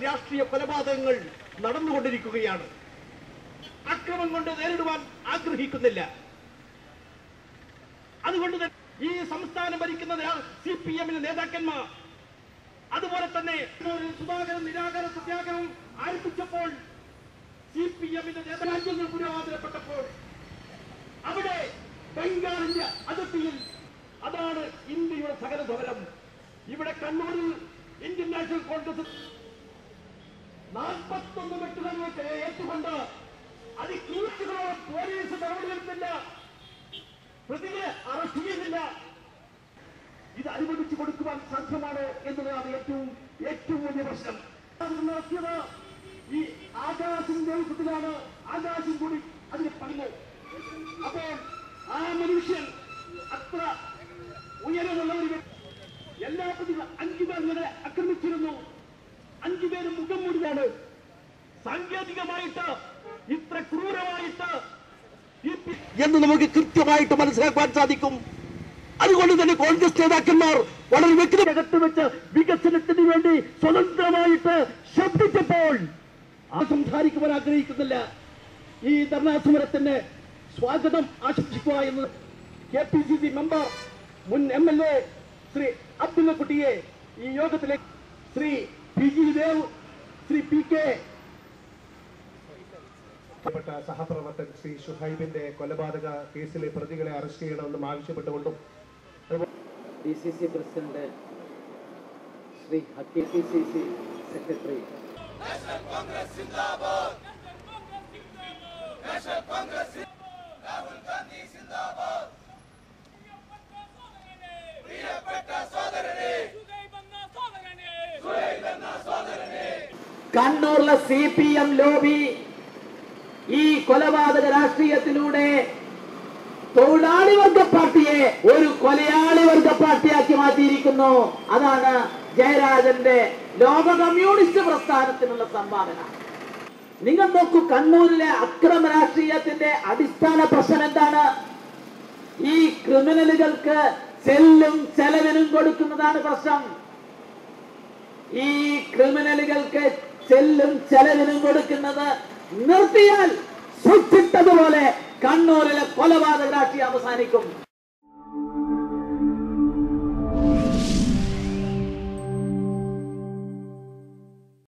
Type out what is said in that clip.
രാഷ്ട്രീയ കൊലപാതകങ്ങൾ നടന്നുകൊണ്ടിരിക്കുകയാണ് അക്രമം കൊണ്ട് നേരിടുവാൻ ആഗ്രഹിക്കുന്നില്ല അതുകൊണ്ട് തന്നെ ഈ സംസ്ഥാനം ഭരിക്കുന്ന സി പി എമ്മിന്റെ നേതാക്കന്മാർ അതുപോലെ തന്നെ ഒരു സുധാകരൻ നിരാകര സത്യാഗ്രഹം ആരംഭിച്ചപ്പോൾ സി പി എമ്മിന്റെ നേതാരാജ്യങ്ങൾ പുരോഗമനപ്പെട്ടപ്പോൾ അവിടെ ബംഗാളിന്റെ അതിർത്തിയിൽ അതാണ് ഇന്ത്യയുടെ സകല സമരം ഇവിടെ കണ്ണൂരിൽ ഇന്ത്യൻ നാഷണൽ കോൺഗ്രസ് നാൽപ്പത്തൊന്ന് വെട്ടുകൾ ഏറ്റുകൊണ്ട് അതിക്രൂറ്റുകളോട് പോലീസ് നടപടിയെടുത്തില്ല പ്രതിയെ അറസ്റ്റ് ചെയ്യുന്നില്ല ഇത് അനുവദിച്ചു കൊടുക്കുവാൻ സാധ്യമാണ് എന്നതാണ് ഏറ്റവും ഏറ്റവും വലിയ പ്രശ്നം അത് നടത്തിയത് ഈ ആകാശം ദേവത്വത്തിലാണ് ആകാശം കൂടി അതിന് പറഞ്ഞു അപ്പോൾ ആ മനുഷ്യൻ അത്ര ഉയരമുള്ള ഒരു വ്യക്തി എല്ലാ പ്രതികളും അഞ്ചു പേർ ഇങ്ങനെ ആക്രമിച്ചിരുന്നു അഞ്ചു പേരും മുഖം മൂടിയാണ് സാങ്കേതികമായിട്ട് ഇത്ര ക്രൂരമായിട്ട് ഈ പി- എന്ന് നമുക്ക് കൃത്യമായിട്ട് മനസ്സിലാക്കാൻ സാധിക്കും അതുകൊണ്ട് തന്നെ കോൺഗ്രസ് നേതാക്കന്മാർ വളരെ വ്യക്തികത്ത് വെച്ച് വികസനത്തിന് വേണ്ടി സ്വതന്ത്രമായിട്ട് ശബ്ദിച്ചപ്പോൾ ആ സംസാരിക്കുവാൻ ആഗ്രഹിക്കുന്നില്ല ഈ ധർണാ സമരത്തിന് സ്വാഗതം ആശംസിക്കുക എന്ന് K P C C member മുൻ എം എൽ എ ശ്രീ അബ്ദുള്ളക്കുട്ടിയെ ഈ യോഗത്തിലേക്ക് Shri P G Dev Shri P K പ്പെട്ട സഹപ്രവർത്തകൻ ശ്രീ ഷുഹൈബിന്റെ കൊലപാതക കേസിലെ പ്രതികളെ അറസ്റ്റ് ചെയ്യണമെന്നും ആവശ്യപ്പെട്ടുകൊണ്ടും D C C president Shri Hakki P C C secretary കണ്ണൂരിലെ സി പി എം ലോബി ഈ കൊലപാതക രാഷ്ട്രീയത്തിലൂടെ തൊഴിലാളി വർഗ പാർട്ടിയെ ഒരു കൊലയാളി വർഗ പാർട്ടിയാക്കി മാറ്റിയിരിക്കുന്നു അതാണ് ജയരാജന്റെ ലോക കമ്മ്യൂണിസ്റ്റ് പ്രസ്ഥാനത്തിനുള്ള സംഭാവന നിങ്ങൾ നോക്കൂ കണ്ണൂരിലെ അക്രമ രാഷ്ട്രീയത്തിന്റെ അടിസ്ഥാന പ്രശ്നം എന്താണ് ഈ ക്രിമിനലുകൾക്ക് ചെല്ലും ചെലവിനും കൊടുക്കുന്നതാണ് പ്രശ്നം ഈ ക്രിമിനലുകൾക്ക് ചെല്ലും ചെലവിനും കൊടുക്കുന്നത് നിർത്തിയാൽ സൂക്ഷിച്ചതുപോലെ കണ്ണൂരിലെ കൊലപാതക രാഷ്ട്രീയം അവസാനിക്കും